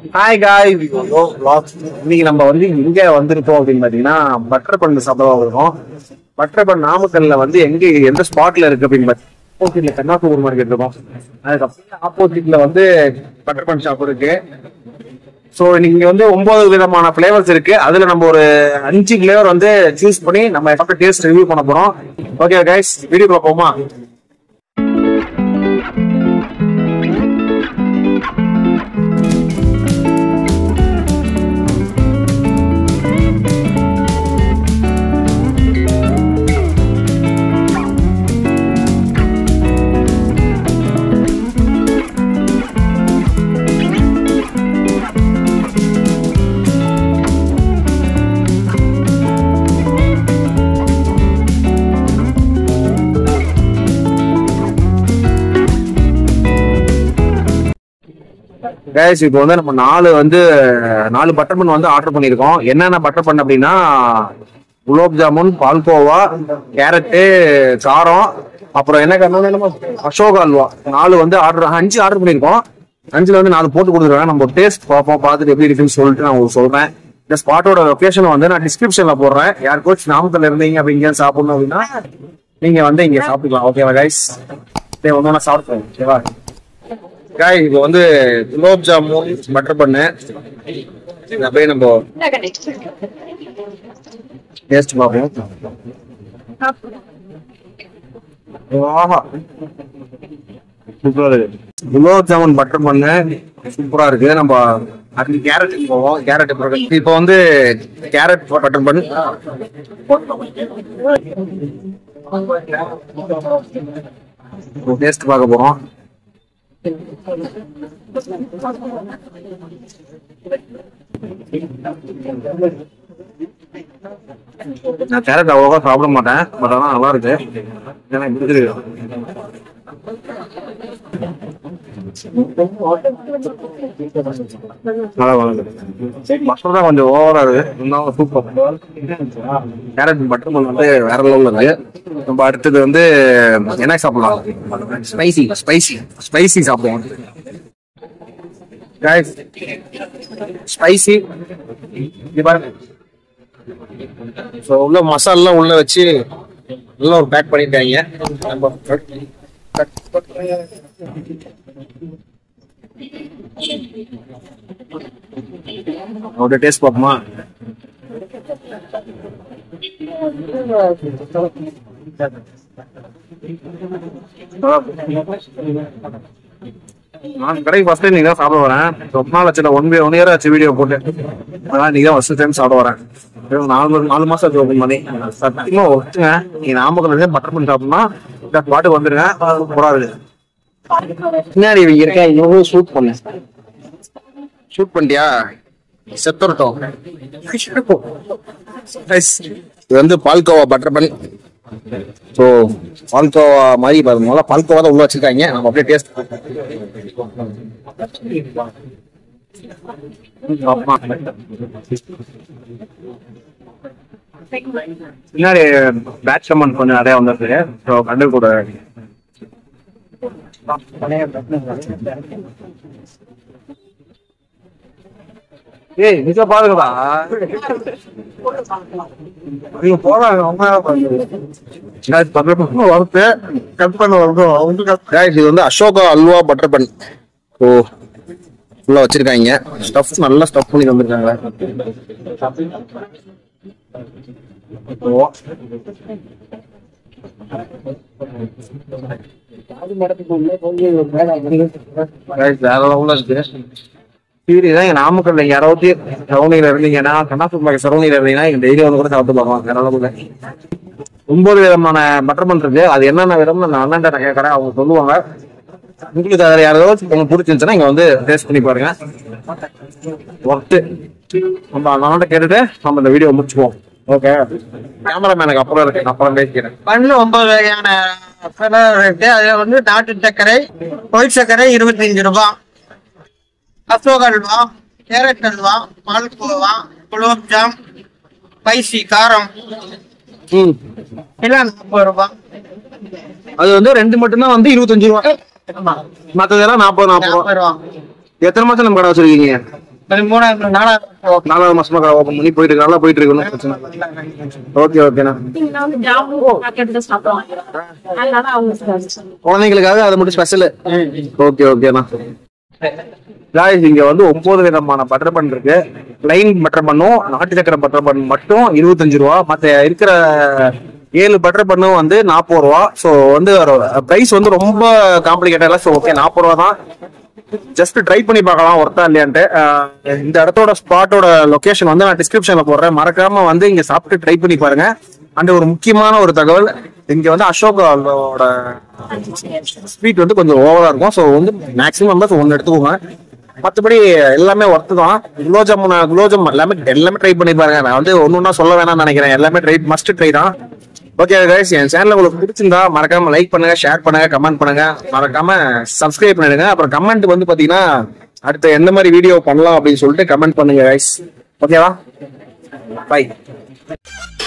Hi காய் இன்னைக்கு நம்ம வந்து எங்க வந்திருக்கோம் அப்படின்னு பாத்தீங்கன்னா பட்டர் பண்ணு சாப்பிட இருக்கோம் பட்டர் பண்ணு நாமக்கல்ல வந்து எங்க எந்த ஸ்பாட்ல இருக்கு அப்படின்னு ஆப்போசிட்ல கண்ணா சூப்பர் மார்க்கெட் இருக்கும் அதுக்கப்புறம் ஆப்போசிட்ல வந்து பட்டர் பண்ணு ஷாப் இருக்கு ஸோ இங்க வந்து ஒன்பது விதமான ஃபிளேவர்ஸ் இருக்கு அதுல நம்ம ஒரு அஞ்சு ஃபிளேவர் வந்து சூஸ் பண்ணி நம்ம சாப்பிட்ட டேஸ்ட் ரிவ்யூ பண்ண போறோம் ஓகே கைஸ் வீடியோக்குள்ள போமா கைஸ் இப்போ வந்து நம்ம நாலு வந்து நாலு பட்டர் பன் வந்து ஆர்டர் பண்ணியிருக்கோம் என்னென்ன பட்டர் பன் அப்படின்னா குலோப் ஜாமுன் பால்கோவா கேரட்டு காரம் அப்புறம் என்ன காரணம் என்னமோ அசோகா அல்வா நாலு வந்து ஆர்டர் அஞ்சு ஆர்டர் பண்ணியிருக்கோம் அஞ்சுல வந்து நாலு போட்டு கொடுத்துருக்காங்க நம்ம டேஸ்ட் பார்ப்போம் பார்த்துட்டு எப்படி இருக்குன்னு சொல்லிட்டு நான் உங்களுக்கு சொல்றேன் இந்த ஸ்பாட்டோட லொகேஷன் வந்து நான் டிஸ்கிரிப்ஷன்ல போடுறேன் யார் கோச் நாமக்கல்ல இருந்தீங்க அப்படி இங்கே சாப்பிடணும் அப்படின்னா நீங்க வந்து இங்க சாப்பிட்டுக்கலாம் ஓகேவா கைஸ் ஒன்று ஒன்றா சாப்பிடுறோம் ஓகேவா காய் இப்போ வந்து குலோப் ஜாமுன் பட்டர் பண்ணு இது அப்படியே நம்ம டேஸ்ட் பார்ப்போம் ஆஹா சூப்பரா இருக்கு குலோப் ஜாமுன் பட்டர் பண்ணு சூப்பரா இருக்கு நம்ம அதுக்கு கேரட் போவோம் கேரட் இப்போ வந்து கேரட் பட்டர் பண்ணு டேஸ்ட் பார்க்க போறோம் நான் கேரட் அவ்வளோவா சாப்பிட மாட்டேன் பட் ஆனால் நல்லா இருக்கு ஏன்னா இப்படி இருக்கு நல்லா வளர்ந்து மசாலா தான் கொஞ்சம் ஓவரா இருக்கு இருந்தாலும் சூப்பர் கேரட் பட்டர் மண் வந்து வேற லெவல்ல இருக்கு நம்ம அடுத்தது வந்து என்ன சாப்பிடலாம் ஸ்பைசி ஸ்பைசி ஸ்பைசி சாப்பிடுவோம் guys ஸ்பைசி இது பாருங்க ஸோ உள்ள மசாலெல்லாம் உள்ள வச்சு நல்லா ஒரு பேக் பண்ணிட்டாங்க நம்ம அவரோட டேஸ்ட் பார்ப்போமா நான் கடைக்கு ஃபர்ஸ்ட் டைம் நீங்க தான் சாப்பிட வரேன் ரொம்ப நாள் ஆச்சு ஒன் ஒன் இயர் ஆச்சு வீடியோ போட்டு அதான் நீங்க தான் ஃபர்ஸ்ட் டைம் சாப்பிட வரேன் வெறும் நாலு மணி- நாலு மாசம் ஆச்சு ஓப்பன் பண்ணி சத்தியமா ஒத்துங்க நீங்க நாமக்கல் இருந்து பட்டர் பண்ணி சாப்பிடணும்னா இந்த பாட்டுக்கு வந்துருங்க சூப்பரா இருக்கு பின்னாடி இவங்க இருக்கேன் இவங்க ஷூட் பண்ணு ஷூட் பண்ணிட்டியா செத்துறட்டும் Guys, இது வந்து palkova butter bun so palkova மாதிரி பாருங்க முதல்ல பால்கோவா தான் உள்ள வச்சிருக்காங்க நம்ம அப்படியே டேஸ்ட் பின்னாடி பேட்ச் கமெண்ட் கொஞ்சம் நிறைய வந்திருக்கு ஸோ கண்டு கூட ஏய் நிஜ பாருங்கடா நீங்க போறாங்க அவங்க வரத்து கட் பண்ண வரணும் அவங்க இது வந்து Ashoka halwa butter bun oh ஃபுல்லா வச்சிருக்காங்க ஸ்டஃப் நல்லா ஸ்டஃப் பண்ணி வந்திருக்காங்க ஓ Guys, வேற லெவல்ல இருக்கு சீரியஸா எங்க நாமக்கல்ல யாராவது சரௌண்டிங்ல இருந்தீங்கன்னா கண்ணாசூர் மார்க்கெட் சரௌண்டிங்ல இருந்தீங்கன்னா எங்க டெய்லி வந்து கூட சாப்பிட்டு போகலாம் வேற அளவுல ஒன்பது விதமான பட்டர் பன் இருக்கு அது என்னென்ன விதம் நான் அண்ணன் நான் கேட்கறேன் அவங்க சொல்லுவாங்க உங்களுக்கு அதில் யாராவது உங்களுக்கு பிடிச்சிருந்துச்சுன்னா இங்க வந்து டேஸ்ட் பண்ணி பாருங்க ஒர்த்து நம்ம அந்த அண்ணன் கேட்டுட்டு நம்ம இந்த வீடியோ முடிச்சுக்குவோம் ஓகே கேமராமேனுக்கு அப்புறம் இருக்கு அப்புறம் பேசிக்கிறேன் பண்ணு ஒன்பது வகையான ஃபிளவர் இருக்கு அதுல வந்து நாட்டு சர்க்கரை ஒயிட் சர்க்கரை இருபத்தஞ்சு ரூபாய் அசோக் அல்வா கேரட் அல்வா பால்கோவா குலோப் ஜாம் ஸ்பைசி காரம் ம் எல்லாம் நாற்பது ரூபாய் அது வந்து ரெண்டு மட்டும்தான் வந்து இருபத்தஞ்சு ரூபா ஆமா மத்ததெல்லாம் நாற்பது நாற்பது ரூபா நாற்பது ரூபா எத்தனை மாசம் நம்ம கடை வச்சிருக்கீங்க அது மூணாவது நாலாவது நாலாவது மாசமா கடை ஓப்பன் பண்ணி போயிட்டு இருக்கு நல்லா போயிட்டு இருக்கு ஒன்றும் பிரச்சனை ஓகே ஓகேண்ணா பாத்தீங்கன்னா வந்து ஜாமுன் பாக்கெட் தான் சாப்பிடுவாங்க அதனால அவங்க special. குழந்தைங்களுக்காக அது மட்டும் ஸ்பெஷல் ஓகே ஓகேண்ணா guys இங்க வந்து ஒன்பது விதமான பட்டர் பன் இருக்கு ப்ளைன் பட்டர் பண்ணும் நாட்டு சக்கரை பட்டர் பன் மட்டும் இருபத்தஞ்சு ரூபா மத்த இருக்கிற ஏழு பட்டர் பண்ணும் வந்து நாற்பது ரூபா ஸோ வந்து பிரைஸ் வந்து ரொம்ப காம்ப்ளிகேட்டட் ஸோ ஓகே நாற்பது ரூபா தான் ஜஸ்ட் ட்ரை பண்ணி பார்க்கலாம் ஒர்த்தா இல்லையான்ட்டு அஹ் இந்த இடத்தோட ஸ்பாட்டோட லொகேஷன் வந்து நான் டிஸ்கிரிப்ஷன்ல போடுறேன் மறக்காம வந்து இங்க சாப்பிட்டு ட்ரை பண்ணி பாருங்க அண்ட் ஒரு முக்கியமான ஒரு தகவல் இங்க வந்து அசோகோட ஸ்வீட் வந்து கொஞ்சம் ஓவரா இருக்கும் ஸோ வந்து மேக்ஸிமம் வந்து ஒன்று எடுத்துக்கோங்க மற்றபடி எல்லாமே ஒர்த்து தான் குலோப் ஜாமுன் குலோப் ஜாமுன் எல்லாமே எல்லாமே ட்ரை பண்ணி பாருங்க நான் வந்து ஒன்று ஒன்றா சொல்ல வேணாம்னு நினைக்கிறேன் எல்லாமே ட்ரை மஸ்ட் ட்ரை தான் ஓகே கைஸ் என் சேனல் உங்களுக்கு பிடிச்சிருந்தா மறக்காம லைக் பண்ணுங்க ஷேர் பண்ணுங்க கமெண்ட் பண்ணுங்க மறக்காம சப்ஸ்கிரைப் பண்ணிடுங்க அப்புறம் கமெண்ட் வந்து பாத்தீங்கன்னா அடுத்த எந்த மாதிரி வீடியோ பண்ணலாம் அப்படின்னு சொல்லிட்டு கமெண்ட் பண்ணுங்க கைஸ் ஓகேவா பை